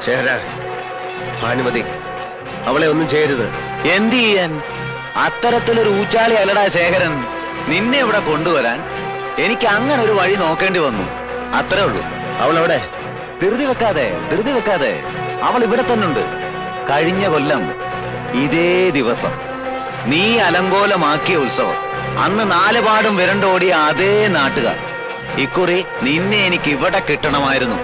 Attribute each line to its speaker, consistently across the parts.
Speaker 1: ശേഖര ഭാനുമതി അവളെ ഒന്നും ചെയ്യരുത്
Speaker 2: എന്ത് ചെയ്യാൻ അത്തരത്തിലൊരു ഊച്ചാലി അല്ലടാ ശേഖരൻ നിന്നെ ഇവിടെ കൊണ്ടുവരാൻ എനിക്ക് അങ്ങനെ ഒരു വഴി നോക്കേണ്ടി വന്നു അത്രേ ഉള്ളൂ
Speaker 1: അവൾ അവിടെ
Speaker 2: ധൃതി വെക്കാതെ ധൃതി വെക്കാതെ അവൾ ഇവിടെ തന്നെ ഉണ്ട് കഴിഞ്ഞ കൊല്ലം ഇതേ ദിവസം നീ അലങ്കോലമാക്കിയ ഉത്സവം അന്ന് നാലുപാടും വിരണ്ടോടിയ അതേ നാട്ടുകാർ ഇക്കുറി നിന്നെ എനിക്ക് ഇവിടെ കിട്ടണമായിരുന്നു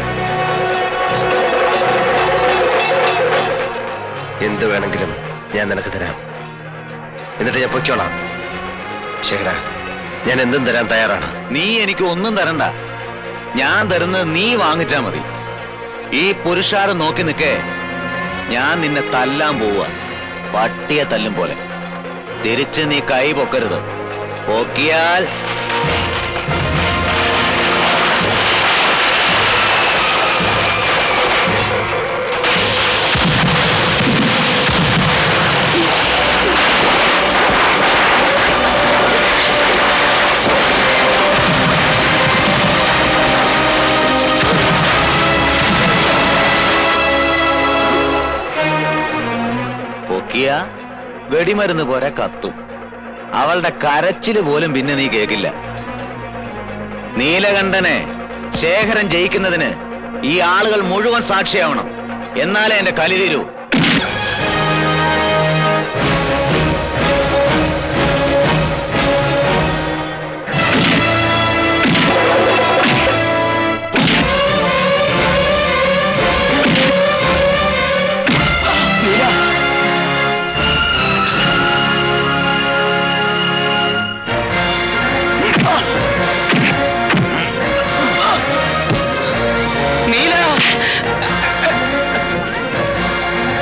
Speaker 1: എന്ത് വേണമെങ്കിലും ഞാൻ നിനക്ക് തരാം എന്നിട്ട് ഞാൻ പൊയ്ക്കോളാം ശേഖര ഞാൻ എന്തും തരാൻ തയ്യാറാണ്
Speaker 2: നീ എനിക്ക് ഒന്നും തരണ്ട ഞാൻ തരുന്നത് നീ വാങ്ങിച്ചാ മതി ഈ പുരുഷാരം നോക്കി നിൽക്കേ ഞാൻ നിന്നെ തല്ലാൻ പോവുക പട്ടിയെ തല്ലും പോലെ തിരിച്ച് നീ കൈ പൊക്കരുത് പൊക്കിയാൽ പൊക്കിയ വെടിമരുന്ന് പോലെ കത്തും അവളുടെ കരച്ചില് പോലും പിന്നെ നീ കേക്കില്ല നീലകണ്ഠനെ ശേഖരൻ ജയിക്കുന്നതിന് ഈ ആളുകൾ മുഴുവൻ സാക്ഷിയാവണം എന്നാലേ എന്റെ കലി തീരൂ
Speaker 3: നീല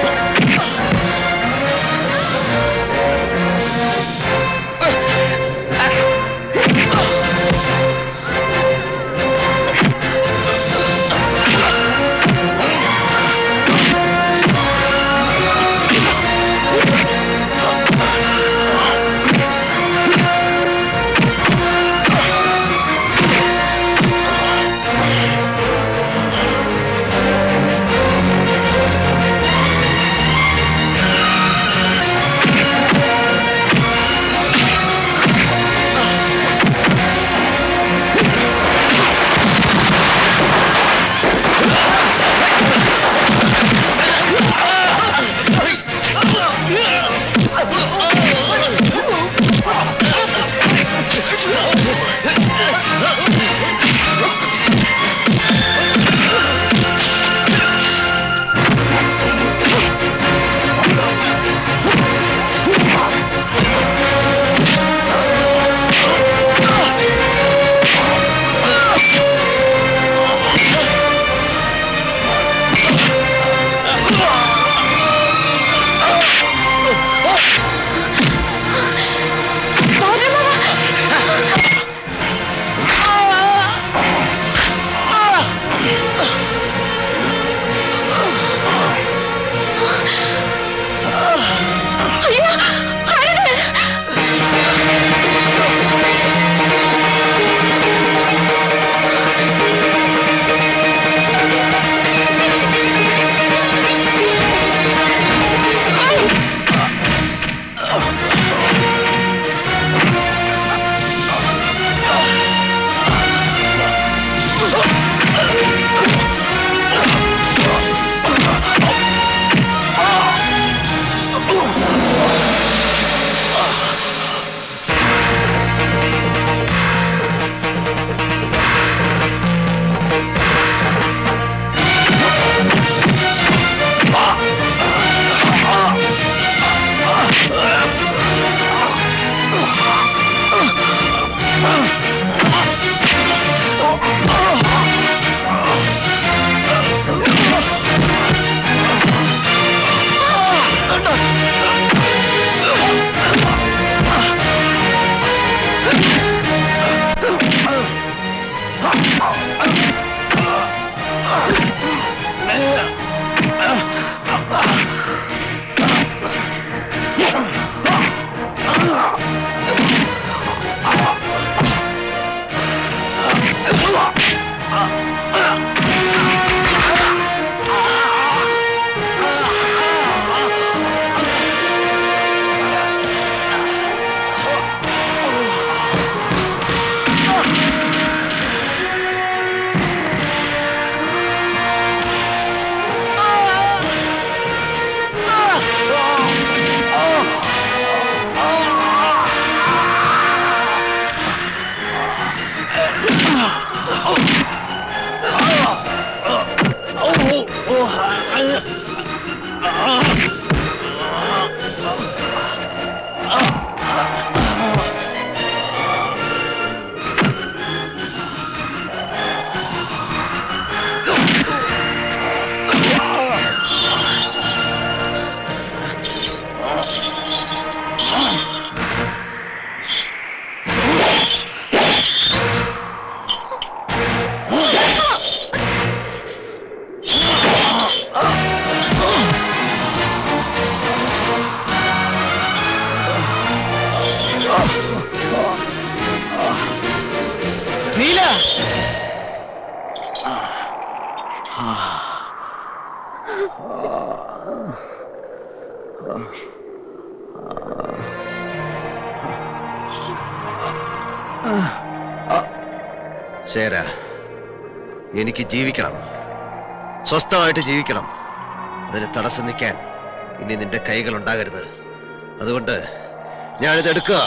Speaker 1: ശേര എനിക്ക് ജീവിക്കണം സ്വസ്ഥമായിട്ട് ജീവിക്കണം അതിന് തടസ്സം നിൽക്കാൻ ഇനി നിന്റെ കൈകൾ ഉണ്ടാകരുത് അതുകൊണ്ട് ഞാനിത് എടുക്കുക